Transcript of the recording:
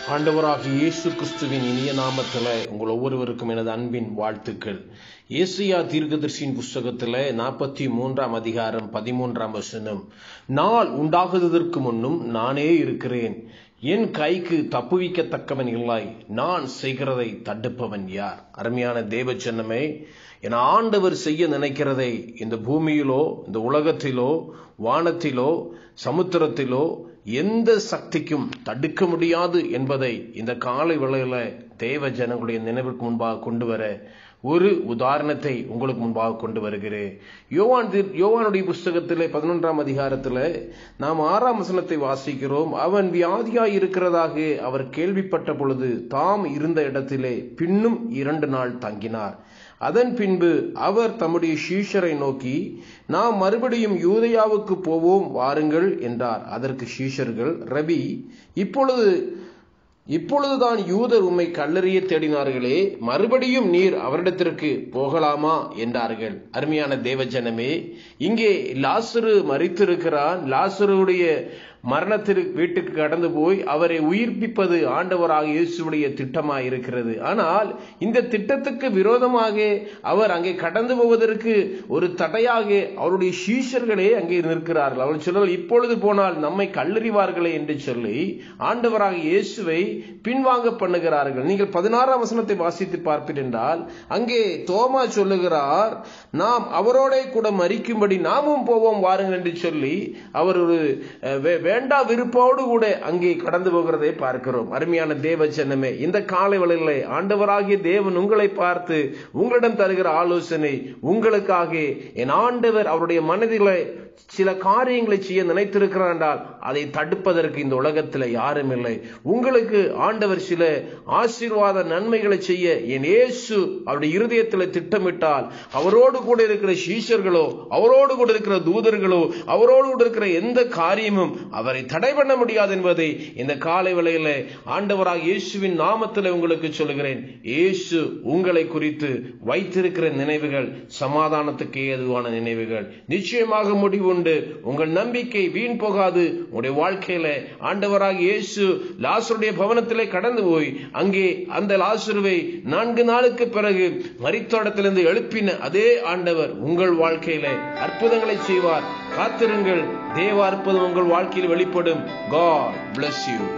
ஆண்டவராகிய இயேசு கிறிஸ்துவின் இனிய நாமத்தில் உங்கள் ஒவ்வொருவருக்கும் எனது அன்பின் வாழ்த்துக்கள் ஏசியா தீர்க்கதர்சியின் புஸ்தகத்தில் நாற்பத்தி மூன்றாம் அதிகாரம் பதிமூன்றாம் வசனம் நாள் உண்டாகுவதற்கு முன்னும் நானே இருக்கிறேன் என் கைக்கு தப்புவிக்கத்தக்கவன் இல்லை நான் செய்கிறதை தடுப்பவன் யார் அருமையான தேவ ஜனமே என ஆண்டவர் செய்ய நினைக்கிறதை இந்த பூமியிலோ இந்த உலகத்திலோ வானத்திலோ சமுத்திரத்திலோ எந்த சக்திக்கும் தடுக்க முடியாது என்பதை இந்த காலை வேளையில தேவ ஜனங்களுடைய நினைவிற்கு முன்பாக கொண்டு வர ஒரு உதாரணத்தை உங்களுக்கு முன்பாக கொண்டு வருகிறேன் யோவான் தீர்- யோவானுடைய புஸ்தகத்திலே பதினொன்றாம் அதிகாரத்தில் நாம் ஆறாம் வசனத்தை வாசிக்கிறோம் அவன் வியாதியாய் இருக்கிறதாக அவர் கேள்விப்பட்ட பொழுது தாம் இருந்த இடத்திலே பின்னும் இரண்டு நாள் தங்கினார் அதன் பின்பு அவர் தம்முடைய சீஷரை நோக்கி நாம் மறுபடியும் யூதயாவுக்கு போவோம் வாருங்கள் என்றார் அதற்கு சீஷர்கள் ரபி இப்பொழுது இப்பொழுதுதான் யூதர் உம்மை கல்லறிய தேடினார்களே மறுபடியும் நீர் அவரிடத்திற்கு போகலாமா என்றார்கள் அருமையான தேவஜனமே இங்கே லாசரு மறித்திருக்கிறான் லாசருடைய மரணத்திற்கு வீட்டுக்கு கடந்து போய் அவரை உயிர்ப்பிப்பது ஆண்டவராக இயேசுடைய திட்டமாக இருக்கிறது ஆனால் இந்த திட்டத்துக்கு விரோதமாக அவர் அங்கே கடந்து போவதற்கு ஒரு தடையாக அவருடைய சீஷர்களே அங்கே நிற்கிறார்கள் அவர் சொல்ல இப்பொழுது போனால் நம்மை கல்லறிவார்களே என்று சொல்லி ஆண்டவராக இயேசுவை பின்வாங்க பண்ணுகிறார்கள் நீங்கள் பதினாறாம் வசனத்தை வாசித்து பார்ப்பீர் என்றால் அங்கே தோமா சொல்லுகிறார் நாம் அவரோட கூட மறிக்கும்படி நாமும் போவோம் வாருங்கள் என்று சொல்லி அவர் ஒரு அஹ், வே- வேண்டா விருப்போடு கூட அங்கே கடந்து போகிறதை பார்க்கிறோம் அருமையான தேவ ஜனமே இந்த காலை வேளையிலே ஆண்டவராகிய தேவன் உங்களை பார்த்து உங்களிடம் தருகிற ஆலோசனை உங்களுக்காக என் ஆண்டவர் அவருடைய மனதிலே சில காரியங்களை செய்ய நினைத்திருக்கிறார் என்றால் அதை தடுப்பதற்கு இந்த உலகத்தில் யாரும் இல்லை உங்களுக்கு ஆண்டவர் சில ஆசீர்வாத நன்மைகளை செய்ய என் இயேசு அவருடைய இருதயத்தில் திட்டமிட்டால் அவரோடு கூட இருக்கிற சீஷர்களோ அவரோடு கூட இருக்கிற தூதர்களோ அவரோடு கூட இருக்கிற எந்த காரியமும் அவரை தடை பண்ண முடியாது என்பதை இந்த காலை வேளையில ஆண்டவராக இயேசுவின் நாமத்தில் உங்களுக்கு சொல்லுகிறேன் இயேசு உங்களை குறித்து வைத்திருக்கிற நினைவுகள் சமாதானத்துக்கு ஏதுவான நினைவுகள் நிச்சயமாக முடிவுண்டு உங்கள் நம்பிக்கை வீண் போகாது உங்களுடைய வாழ்க்கையில ஆண்டவராக இயேசு லாசருடைய பவனத்திலே கடந்து போய் அங்கே அந்த லாசருவை நான்கு நாளுக்கு பிறகு மரித்தோடத்திலிருந்து எழுப்பின அதே ஆண்டவர் உங்கள் வாழ்க்கையில அற்புதங்களை செய்வார் காத்திருங்கள் தேவ அற்புதம் உங்கள் வாழ்க்கையில் வெளிப்படும் காட் bless you